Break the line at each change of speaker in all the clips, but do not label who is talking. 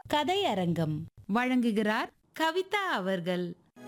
கதையரங்கம்
வழங்குகிறார்
கவிதா அவர்கள்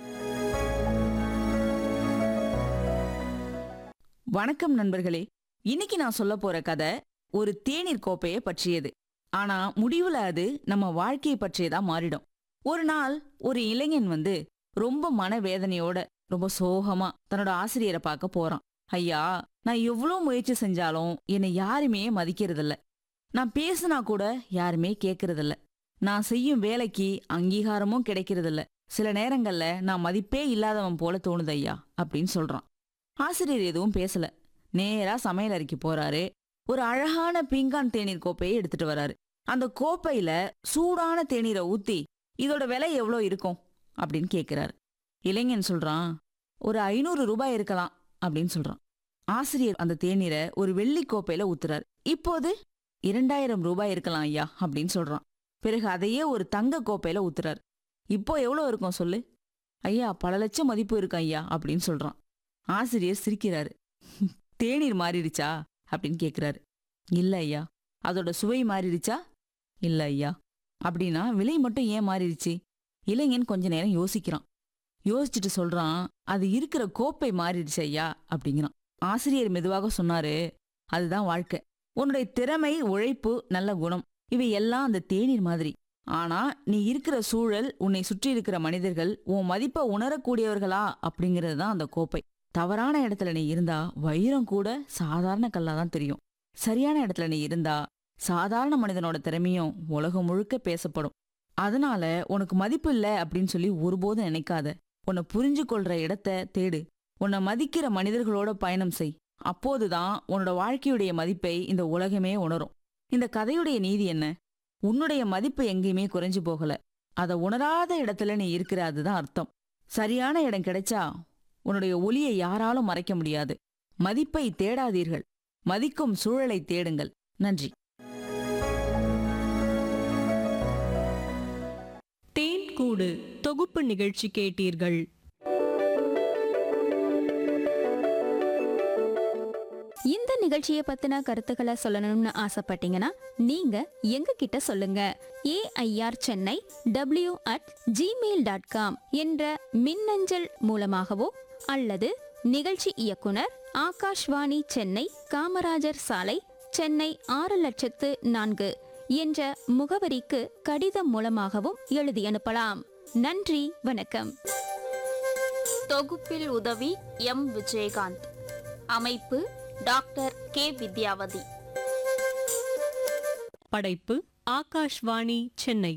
வணக்கம் நண்பர்களே இன்னைக்கு நான் சொல்ல போற கதை ஒரு தேநீர் கோப்பையை பற்றியது ஆனா முடிவுல அது நம்ம வாழ்க்கையை பற்றியதா மாறிடும் ஒரு நாள் ஒரு இளைஞன் வந்து ரொம்ப மனவேதனையோட ரொம்ப சோகமா தன்னோட ஆசிரியரை பார்க்க போறான் ஐயா நான் எவ்வளோ முயற்சி செஞ்சாலும் என்னை யாருமே மதிக்கிறதில்ல நான் பேசுனா கூட யாருமே கேட்கறதில்ல நான் செய்யும் வேலைக்கு அங்கீகாரமும் கிடைக்கிறதில்ல சில நேரங்கள்ல நான் மதிப்பே இல்லாதவன் போல தோணுது ஐயா அப்படின்னு சொல்றான் ஆசிரியர் எதுவும் பேசல நேரா சமையல் அறைக்கு போறாரு ஒரு அழகான பீங்கான் தேநீர் கோப்பையை எடுத்துட்டு வராரு அந்த கோப்பையில சூடான தேநீரை ஊத்தி இதோட விலை எவ்வளோ இருக்கும் அப்படின்னு கேக்குறாரு இளைஞன் சொல்றான் ஒரு ஐநூறு ரூபாய் இருக்கலாம் அப்படின்னு சொல்றான் ஆசிரியர் அந்த தேநீரை ஒரு வெள்ளி கோப்பையில ஊத்துறாரு இப்போது இரண்டாயிரம் ரூபாய் இருக்கலாம் ஐயா அப்படின்னு சொல்றான் பிறகு அதையே ஒரு தங்க கோப்பையில ஊத்துறாரு இப்போ எவ்வளோ இருக்கும் சொல்லு ஐயா பல லட்சம் மதிப்பு இருக்கு ஐயா அப்படின்னு சொல்றான் ஆசிரியர் சிரிக்கிறாரு தேநீர் மாறிடுச்சா அப்படின்னு கேக்குறாரு இல்ல ஐயா அதோட சுவை மாறிடுச்சா இல்ல ஐயா அப்படின்னா விலை மட்டும் ஏன் மாறிடுச்சு இளைஞன் கொஞ்ச நேரம் யோசிக்கிறான் யோசிச்சுட்டு சொல்றான் அது இருக்கிற கோப்பை மாறிடுச்சு ஐயா அப்படிங்கிறான் ஆசிரியர் மெதுவாக சொன்னாரு அதுதான் வாழ்க்கை உன்னுடைய திறமை உழைப்பு நல்ல குணம் இவை எல்லாம் அந்த தேநீர் மாதிரி ஆனா நீ இருக்கிற சூழல் உன்னை சுற்றி இருக்கிற மனிதர்கள் உன் மதிப்பை உணரக்கூடியவர்களா அப்படிங்கிறது தான் அந்த கோப்பை தவறான இடத்துல நீ இருந்தா வைரம் கூட சாதாரண கல்லா தான் தெரியும் சரியான இடத்துல நீ இருந்தா சாதாரண மனிதனோட திறமையும் உலகம் முழுக்க பேசப்படும் அதனால உனக்கு மதிப்பு இல்ல அப்படின்னு சொல்லி ஒருபோதும் நினைக்காத உன்னை புரிஞ்சு கொள்ற இடத்த தேடு உன்னை மதிக்கிற மனிதர்களோட பயணம் செய் அப்போதுதான் உன்னோட வாழ்க்கையுடைய மதிப்பை இந்த உலகமே உணரும் இந்த கதையுடைய நீதி என்ன உன்னுடைய மதிப்பு எங்கேயுமே குறைஞ்சு போகல அதை உணராத இடத்துல நீ இருக்கிற அதுதான் அர்த்தம் சரியான இடம் கிடைச்சா உன்னுடைய ஒளியை யாராலும் மறைக்க முடியாது மதிப்பை தேடாதீர்கள் மதிக்கும் சூழலை தேடுங்கள் நன்றி
தேன் கூடு தொகுப்பு நிகழ்ச்சி கேட்டீர்கள்
இந்த நிகழ்ச்சியை பத்தின கருத்துக்களை சொல்லணும்னு ஆசைப்பட்டீங்கன்னா நீங்க எங்க கிட்ட சொல்லுங்க AIR Chennai W at Gmail dot com என்ற மின்னஞ்சல் மூலமாகவோ அல்லது நிகழ்ச்சி இயக்குனர் ஆகாஷ்வாணி சென்னை காமராஜர் சாலை சென்னை ஆறு லட்சத்து நான்கு என்ற முகவரிக்கு கடிதம் மூலமாகவும் எழுதி அனுப்பலாம் நன்றி வணக்கம்
தொகுப்பில் உதவி எம் விஜயகாந்த் அமைப்பு டாக்டர் கே வித்யாவதி
படைப்பு ஆகாஷ்வாணி சென்னை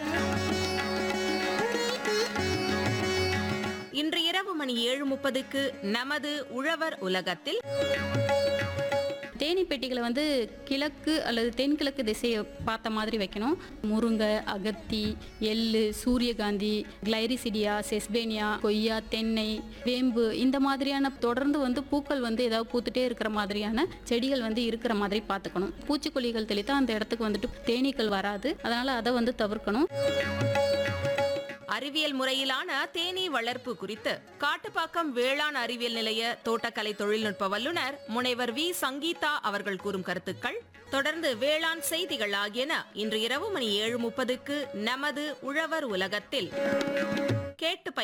இன்று இரவு மணி ஏழு முப்பதுக்கு நமது உழவர் உலகத்தில்
தேனி பெட்டிகளை வந்து கிழக்கு அல்லது தென்கிழக்கு திசையை பார்த்த மாதிரி வைக்கணும் முருங்கை அகத்தி எள்ளு சூரியகாந்தி கிளைரிசிடியா செஸ்பேனியா கொய்யா தென்னை வேம்பு இந்த மாதிரியான தொடர்ந்து வந்து பூக்கள் வந்து ஏதாவது பூத்துட்டே இருக்கிற மாதிரியான செடிகள் வந்து இருக்கிற மாதிரி பார்த்துக்கணும் பூச்சிக்கொல்லிகள் தெளித்தா அந்த இடத்துக்கு வந்துட்டு தேனீக்கள் வராது அதனால அதை வந்து தவிர்க்கணும்
அறிவியல் முறையிலான தேனீ வளர்ப்பு குறித்து காட்டுப்பாக்கம் வேளாண் அறிவியல் நிலைய தோட்டக்கலை தொழில்நுட்ப வல்லுநர் முனைவர் வி சங்கீதா அவர்கள் கூறும் கருத்துக்கள் தொடர்ந்து வேளாண் செய்திகள் ஆகியன இன்று இரவு மணி ஏழு முப்பதுக்கு நமது உழவர் உலகத்தில் கேட்டு பயன்